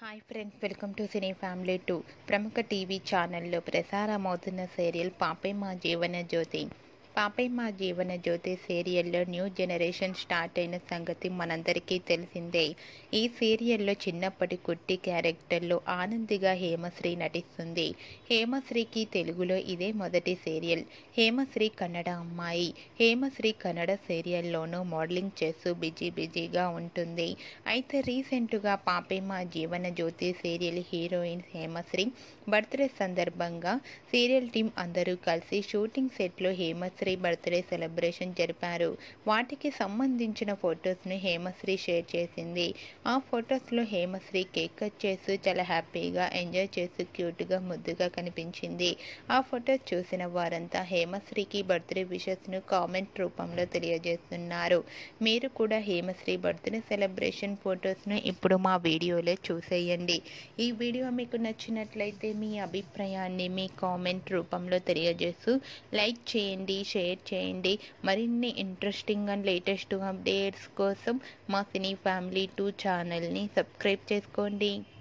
hi friends welcome to cine family two ప్రముఖ TV ఛానల్లో ప్రసారమవుతున్న సీరియల్ పాపే మా జీవన జ్యోతి పాపే మా జీవన జ్యోతి సీరియల్లో న్యూ జనరేషన్ స్టార్ట్ అయిన సంగతి మనందరికీ తెలిసిందే ఈ సీరియల్లో చిన్నప్పటి కుట్టి క్యారెక్టర్లో ఆనందిగా హేమశ్రీ నటిస్తుంది హేమశ్రీకి తెలుగులో ఇదే మొదటి సీరియల్ హేమశ్రీ కన్నడ అమ్మాయి హేమశ్రీ కన్నడ సీరియల్లోనూ మోడలింగ్ చేస్తూ బిజీ బిజీగా ఉంటుంది అయితే రీసెంట్గా Paape Maa Jeevana Jyothi serial heroine Hemashri birthday సందర్భంగా సీరియల్ టీం అందరూ కలిసి షూటింగ్ సెట్లో హేమశ్రీ బర్త్డే సెలబ్రేషన్ జరిపారు వాటికి సంబంధించిన ఫొటోస్ను హేమశ్రీ షేర్ చేసింది ఆ ఫొటోస్లో హేమశ్రీ కేక్ కట్ చేస్తూ చాలా హ్యాపీగా ఎంజాయ్ చేస్తూ క్యూట్గా ముద్దుగా కనిపించింది ఆ ఫొటోస్ చూసిన వారంతా హేమశ్రీకి బర్త్డే విషెస్ను కామెంట్ రూపంలో తెలియజేస్తున్నారు మీరు కూడా హేమశ్రీ బర్త్డే సెలబ్రేషన్ ఫొటోస్ను ఇప్పుడు మా వీడియోలో చూసేయండి ఈ వీడియో మీకు నచ్చినట్లయితే మీ అభిప్రాయాన్ని మీ కామెంట్ రూపంలో తెలియజేస్తూ లైక్ చేయండి షేర్ చేయండి మరిన్ని ఇంట్రెస్టింగ్ అండ్ లేటెస్ట్ అప్డేట్స్ కోసం మా సినీ ఫ్యామిలీ టూ ఛానల్ని సబ్స్క్రైబ్ చేసుకోండి